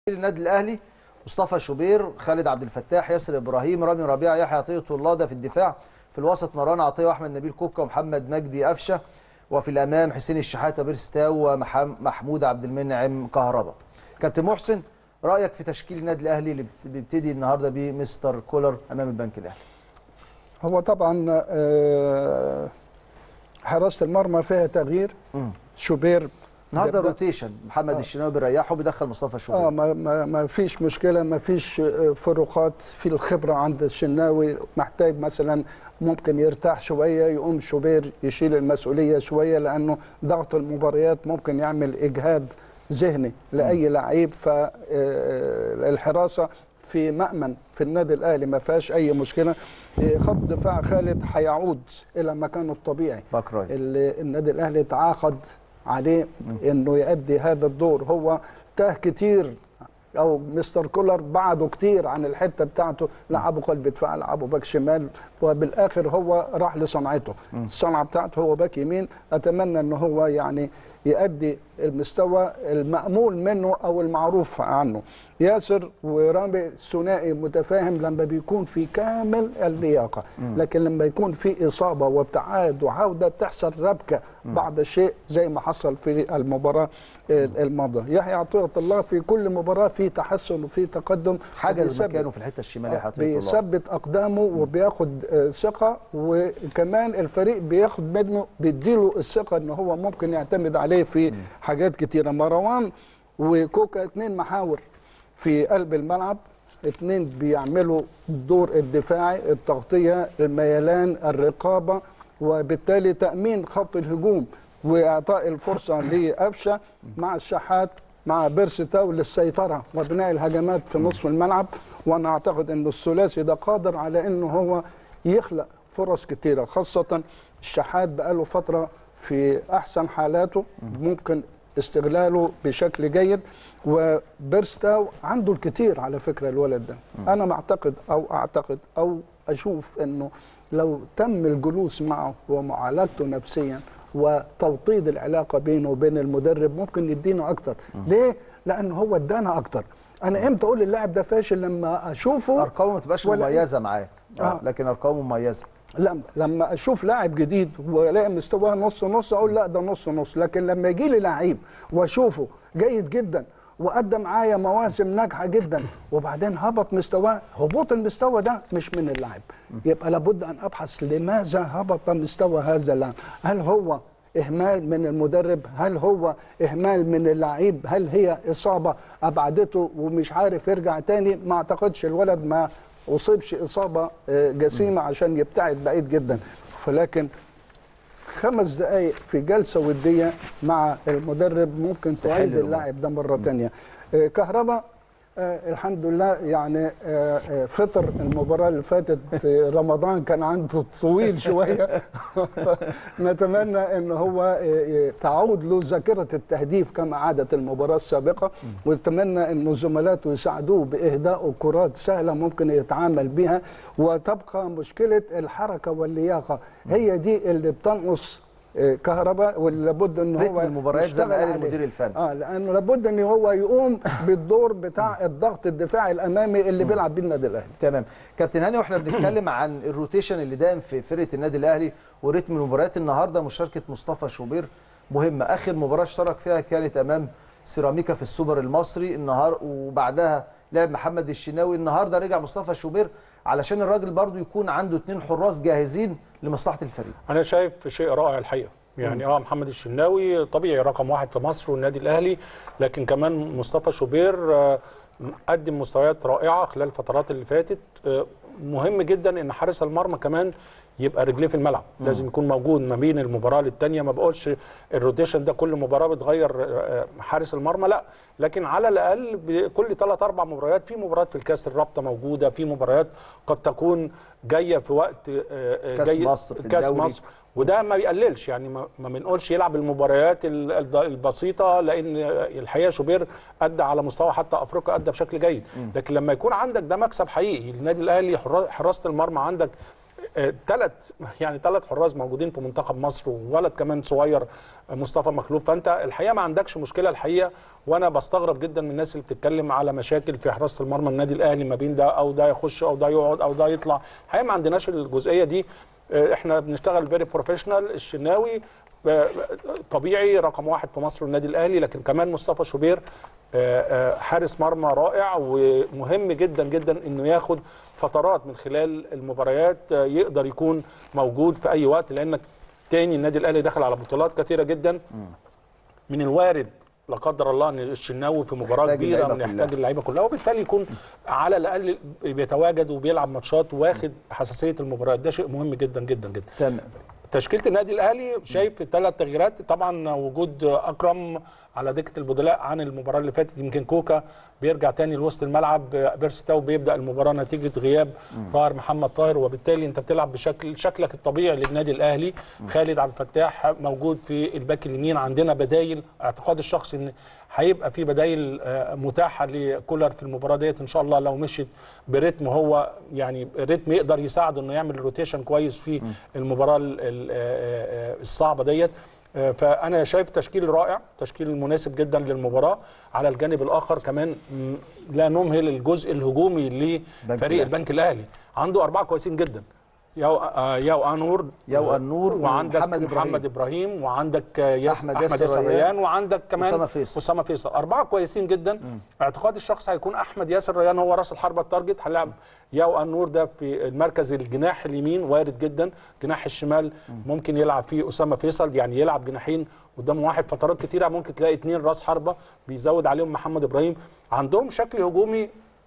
النادي الاهلي مصطفى شوبير خالد عبد الفتاح ياسر ابراهيم رامي ربيعه يحيى عطيه الله ده في الدفاع في الوسط مروان عطيه واحمد نبيل كوكا ومحمد مجدي قفشه وفي الامام حسين الشحاته بيرستاو ومحمود عبد المنعم كهربا كابتن محسن رايك في تشكيل النادي الاهلي اللي بيبتدي النهارده بمستر كولر امام البنك الاهلي هو طبعا آه، حراسه المرمى فيها تغيير مم. شوبير النهارده بيبدأ- روتيشن محمد الشناوي بيريحه بيدخل مصطفى شوبير اه ما, ما, ما فيش مشكله ما فيش آه، فروقات في الخبره عند الشناوي محتاج مثلا ممكن يرتاح شويه يقوم شوبير يشيل المسؤوليه شويه لانه ضغط المباريات ممكن يعمل اجهاد ذهني لاي لعيب فالحراسه في مأمن في النادي الاهلي ما فيهاش اي مشكله آه، خط دفاع خالد هيعود الى مكانه الطبيعي باك رايت اللي النادي الاهلي تعاقد عليه انه يؤدي هذا الدور هو تاه كتير او مستر كولر بعده كتير عن الحته بتاعته لعبه قلب دفاع لعبه باك شمال وبالاخر هو راح لصنعته الصنعه بتاعته هو باك يمين اتمنى ان هو يعني يؤدي المستوى المأمول منه او المعروف عنه ياسر ورامي ثنائي متفاهم لما بيكون في كامل اللياقه لكن لما يكون في اصابه وابتعاد وعوده بتحصل ربكه بعض الشيء زي ما حصل في المباراه الماضيه يحيى عطيه الله في كل مباراه في تحسن وفي تقدم حجز وبيثبت- مكانه في الحته الشماليه عطيه الله بيثبت اقدامه وبياخد آه، ثقه وكمان الفريق بياخد منه بيديله الثقه ان هو ممكن يعتمد عليه في حاجات كتيره مروان وكوكا اتنين محاور في قلب الملعب اتنين بيعملوا الدور الدفاعي التغطيه الميلان الرقابه وبالتالي تامين خط الهجوم واعطاء الفرصه لقفشه مع الشحات مع بيرستاو للسيطره وبناء الهجمات في نصف الملعب وانا اعتقد ان الثلاثي ده قادر على انه هو يخلق فرص كتيره خاصه الشحات بقاله فتره في احسن حالاته ممكن استغلاله بشكل جيد وبيرستاو عنده الكتير على فكره الولد ده انا معتقد او اعتقد او اشوف انه لو تم الجلوس معه ومعالجته نفسيا وتوطيد العلاقه بينه وبين المدرب ممكن يدينا اكتر ليه لان هو ادانا اكتر انا امتى اقول اللاعب ده فاشل لما اشوفه ارقامه ما تبقاش ولا- مميزه معاه آه. آه. لكن ارقامه مميزه لما لما اشوف لاعب جديد والاقي مستواه نص نص اقول لا ده نص نص لكن لما يجي لي لعيب واشوفه جيد جدا وادى معايا مواسم ناجحه جدا وبعدين هبط مستواه هبوط المستوى ده مش من اللاعب يبقى لابد ان ابحث لماذا هبط مستوى هذا اللاعب هل هو اهمال من المدرب هل هو اهمال من اللعيب هل هي اصابه ابعدته ومش عارف يرجع تاني ما اعتقدش الولد ما اصيبش اصابه آه، جسيمه عشان يبتعد بعيد جدا فلكن خمس دقائق في جلسه وديه مع المدرب ممكن تعيد الأمور. اللاعب ده مره تانية آه، كهربا آه الحمد لله يعني آه آه فطر المباراه اللي فاتت في رمضان كان عنده طويل شويه نتمنى ان هو آه، آه، تعود له ذاكره التهديف كما عادت المباراه السابقه ونتمنى ان زملاته يساعدوه باهداء كرات سهله ممكن يتعامل بها وتبقى مشكله الحركه واللياقه هي دي اللي بتنقص آه، كهرباء واللي لابد ان هو رتم المباريات زي ما يشتغل قال عليه. المدير الفني. اه لانه لابد ان هو يقوم بالدور بتاع الضغط الدفاعي الامامي اللي بيلعب بيه النادي الاهلي تمام كابتن هاني واحنا بنتكلم عن الروتيشن اللي دايم في فرقه النادي الاهلي ورتم المباريات النهارده مشاركه مصطفى شوبير مهمه اخر مباراه اشترك فيها كانت امام سيراميكا في السوبر المصري النهار وبعدها لعب محمد الشناوي النهارده رجع مصطفى شوبير علشان الراجل برضو يكون عنده اتنين حراس جاهزين لمصلحه الفريق انا شايف شيء رائع الحقيقه يعني اه محمد الشناوي طبيعي رقم واحد في مصر والنادي الاهلي لكن كمان مصطفى شوبير آه، قدم مستويات رائعه خلال الفترات اللي فاتت آه، مهم جدا ان حارس المرمى كمان يبقى رجليه في الملعب لازم يكون موجود ما بين المباراه للتانيه ما بقولش الروتيشن ده كل مباراه بتغير آه، حارس المرمى لا لكن على الاقل ب- كل ثلاث اربع مباريات في مباريات في الكاس الرابطه موجوده في مباريات قد تكون جايه في وقت آه، آه، كأس جاي مصر في كاس الدوري. مصر وده ما بيقللش يعني ما ما بنقولش يلعب المباريات ال- الض- البسيطه لان الحقيقه شوبير ادى على مستوى حتى افريقيا ادى بشكل جيد لكن لما يكون عندك ده مكسب حقيقي النادي الاهلي حرا- حراسه المرمى عندك ثلاث يعني ثلاث حراس موجودين في منتخب مصر وولد كمان صغير آه، مصطفى مخلوف فانت الحقيقه ما عندكش مشكله الحقيقه وانا بستغرب جدا من الناس اللي بتتكلم على مشاكل في حراسه المرمى النادي الاهلي ما بين ده او ده يخش او ده يقعد او ده يطلع الحقيقه ما عندناش الجزئيه دي آه، احنا بنشتغل فيري بروفيشنال الشناوي آه، طبيعي رقم واحد في مصر النادي الاهلي لكن كمان مصطفى شوبير آه، آه، حارس مرمى رائع ومهم جدا جدا انه ياخد فترات من خلال المباريات آه، يقدر يكون موجود في اي وقت لانك تاني النادي الاهلي دخل على بطولات كثيره جدا من الوارد لا قدر الله ان الشناوي في مباراه يحتاج كبيره اللعيبة من كلها. يحتاج اللعيبه كلها وبالتالي يكون على الاقل بيتواجد وبيلعب ماتشات واخد حساسيه المباريات ده شيء مهم جدا جدا جدا تمام تشكيله النادي الاهلي شايف الثلاث تغييرات طبعا وجود اكرم على دكه البدلاء عن المباراه اللي فاتت يمكن كوكا بيرجع تاني لوسط الملعب بيرستاو بيبدا المباراه نتيجه غياب طاهر محمد طاهر وبالتالي انت بتلعب بشكل شكلك الطبيعي للنادي الاهلي خالد عبد الفتاح موجود في الباك اليمين عندنا بدايل اعتقاد الشخصي ان هيبقى في بدايل آه، متاحه لكولر في المباراه ديت ان شاء الله لو مشيت بريتم هو يعني ريتم يقدر يساعده انه يعمل روتيشن كويس في المباراه ال- ال- آه، آه، الصعبه ديت آه، فانا شايف تشكيل رائع تشكيل مناسب جدا للمباراه على الجانب الاخر كمان م، لا نمهل الجزء الهجومي لفريق الأهلي. البنك الاهلي عنده اربعه كويسين جدا ياو آه، ياو انور ياو أنور وعندك ومحمد محمد إبراهيم. ابراهيم, إبراهيم وعندك آه، ياس أحمد احمد, ياسر ياسر ريان. ريان وعندك كمان أسامة فيصل. اسامه فيصل اربعه كويسين جدا اعتقاد الشخص هيكون احمد ياسر ريان هو راس الحربه التارجت هنلعب ياو النور ده في المركز الجناح اليمين وارد جدا جناح الشمال ممكن يلعب فيه اسامه فيصل يعني يلعب جناحين قدام واحد فترات كتيره ممكن تلاقي اثنين راس حربه بيزود عليهم محمد ابراهيم عندهم شكل هجومي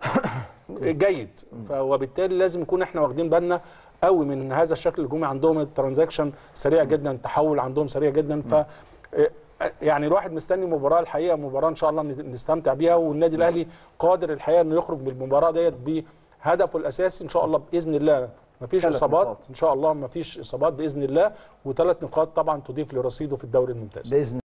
جيد ف- وبالتالي لازم نكون احنا واخدين بالنا قوي من هذا الشكل الهجومي عندهم الترانزاكشن سريع جدا التحول عندهم سريع جدا ف يعني الواحد مستني مباراه الحقيقه مباراه ان شاء الله نستمتع بيها والنادي الاهلي قادر الحقيقه انه يخرج من المباراه ديت بهدفه الاساسي ان شاء الله باذن الله مفيش ثلاث اصابات نقاط. ان شاء الله مفيش اصابات باذن الله وثلاث نقاط طبعا تضيف لرصيده في الدوري الممتاز باذن